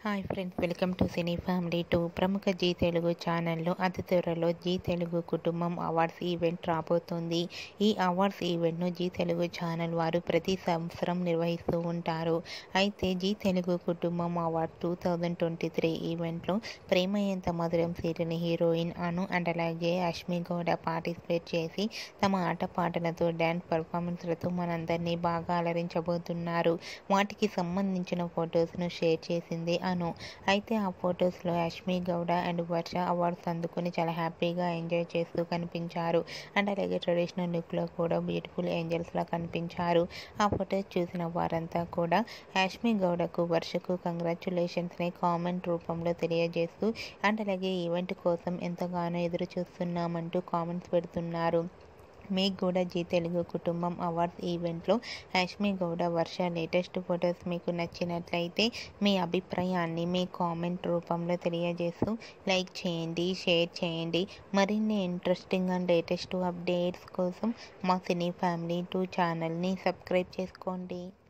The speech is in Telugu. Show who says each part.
Speaker 1: hi friends welcome to cine family two ప్రముఖ జీ తెలుగు ఛానల్లో అతి త్వరలో జీ తెలుగు కుటుంబం అవార్డ్స్ ఈవెంట్ రాబోతుంది ఈ అవార్డ్స్ ఈవెంట్ను జీ తెలుగు ఛానల్ వారు ప్రతి సంవత్సరం నిర్వహిస్తూ ఉంటారు అయితే జీ తెలుగు కుటుంబం award two thousand twenty three ఈవెంట్లో ప్రేమ ఎంత మధురం సీరియల్ హీరోయిన్ అను అండ్ అలాగే అశ్మి గౌడ పార్టిసిపేట్ చేసి తమ ఆటపాటలతో డ్యాన్స్ పర్ఫార్మెన్స్లతో మనందరినీ బాగా అలరించబోతున్నారు వాటికి సంబంధించిన ఫొటోస్ను షేర్ చేసింది అను అయితే ఆ ఫొటోస్లో అశ్మి గౌడ అండ్ వర్ష అవార్డ్స్ అందుకుని చాలా హ్యాపీగా ఎంజాయ్ చేస్తూ కనిపించారు అండ్ అలాగే ట్రెడిషనల్ లుక్లో కూడా బ్యూటిఫుల్ ఏంజల్స్లా కనిపించారు ఆ ఫొటోస్ చూసిన వారంతా కూడా యాష్మి గౌడకు వర్షకు కంగ్రాచులేషన్స్ని కామెంట్ రూపంలో తెలియజేస్తూ అండ్ అలాగే ఈవెంట్ కోసం ఎంతగానో ఎదురు చూస్తున్నామంటూ కామెంట్స్ పెడుతున్నారు మీకు కూడా జీ తెలుగు కుటుంబం అవార్డ్స్ ఈవెంట్లో యాష్మి గౌడ వర్ష లేటెస్ట్ ఫొటోస్ మీకు నచ్చినట్లయితే మీ అభిప్రాయాన్ని మీ కామెంట్ రూపంలో తెలియజేస్తూ లైక్ చేయండి షేర్ చేయండి మరిన్ని ఇంట్రెస్టింగ్ అండ్ లేటెస్ట్ అప్డేట్స్ కోసం మా సినీ ఫ్యామిలీ టూ ఛానల్ని సబ్స్క్రైబ్ చేసుకోండి